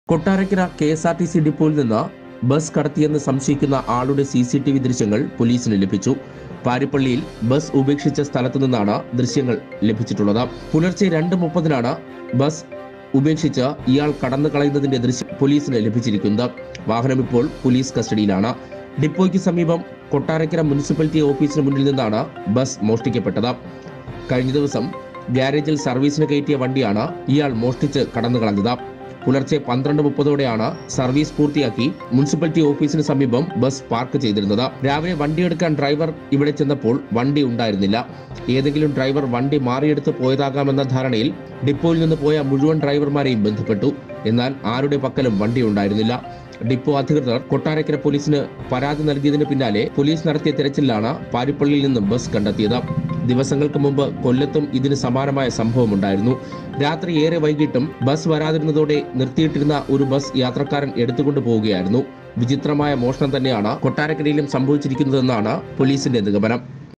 Kottarakkara K S R T C ഡിപ്പോയിൽ നിന്ന് bus കടത്തിയെന്ന് സംശയിക്കുന്ന ആളുടെ സി സി ടി വി ദൃശ്യങ്ങൾ പോലീസിന് ലഭിച്ചു പാരിപ്പള്ളിയിൽ ബസ് ഉപേക്ഷിച്ച സ്ഥലത്തു നിന്നാണ് ദൃശ്യങ്ങൾ ലഭിച്ചിട്ടുള്ളത് പുലർച്ചെ രണ്ട് മുപ്പതിനാണ് ബസ് ഉപേക്ഷിച്ച് ഇയാൾ കടന്നു കളയുന്നതിന്റെ ദൃശ്യം പോലീസിന് ലഭിച്ചിരിക്കുന്നത് വാഹനം ഇപ്പോൾ പോലീസ് കസ്റ്റഡിയിലാണ് ഡിപ്പോയ്ക്ക് സമീപം കൊട്ടാരക്കര മുനിസിപ്പാലിറ്റി ഓഫീസിന് മുന്നിൽ നിന്നാണ് ബസ് മോഷ്ടിക്കപ്പെട്ടത് കഴിഞ്ഞ ദിവസം ഗ്യാരേജിൽ സർവീസിന് കയറ്റിയ വണ്ടിയാണ് ഇയാൾ മോഷ്ടിച്ച് കടന്നു കളഞ്ഞത് പുലർച്ചെ പന്ത്രണ്ട് മുപ്പതോടെയാണ് സർവീസ് പൂർത്തിയാക്കി മുനിസിപ്പാലിറ്റി ഓഫീസിന് സമീപം ബസ് പാർക്ക് ചെയ്തിരുന്നത് രാവിലെ വണ്ടിയെടുക്കാൻ ഡ്രൈവർ ഇവിടെ ചെന്നപ്പോൾ വണ്ടി ഉണ്ടായിരുന്നില്ല ഏതെങ്കിലും ഡ്രൈവർ വണ്ടി മാറിയെടുത്ത് പോയതാകാമെന്ന ധാരണയിൽ ഡിപ്പോയിൽ നിന്ന് പോയ മുഴുവൻ ഡ്രൈവർമാരെയും ബന്ധപ്പെട്ടു എന്നാൽ ആരുടെ പക്കലും വണ്ടി ഉണ്ടായിരുന്നില്ല ഡിപ്പോ അധികൃതർ കൊട്ടാരക്കര പോലീസിന് പരാതി നൽകിയതിന് പിന്നാലെ പോലീസ് നടത്തിയ തെരച്ചിലാണ് പാരിപ്പള്ളിയിൽ നിന്നും ബസ് കണ്ടെത്തിയത് ദിവസങ്ങൾക്ക് മുമ്പ് കൊല്ലത്തും ഇതിന് സമാനമായ സംഭവമുണ്ടായിരുന്നു രാത്രി ഏറെ വൈകിട്ടും ബസ് വരാതിരുന്നതോടെ നിർത്തിയിട്ടിരുന്ന ഒരു ബസ് യാത്രക്കാരൻ എടുത്തുകൊണ്ട് പോവുകയായിരുന്നു വിചിത്രമായ മോഷണം തന്നെയാണ് കൊട്ടാരക്കരയിലും സംഭവിച്ചിരിക്കുന്നതെന്നാണ് പോലീസിന്റെ നിഗമനം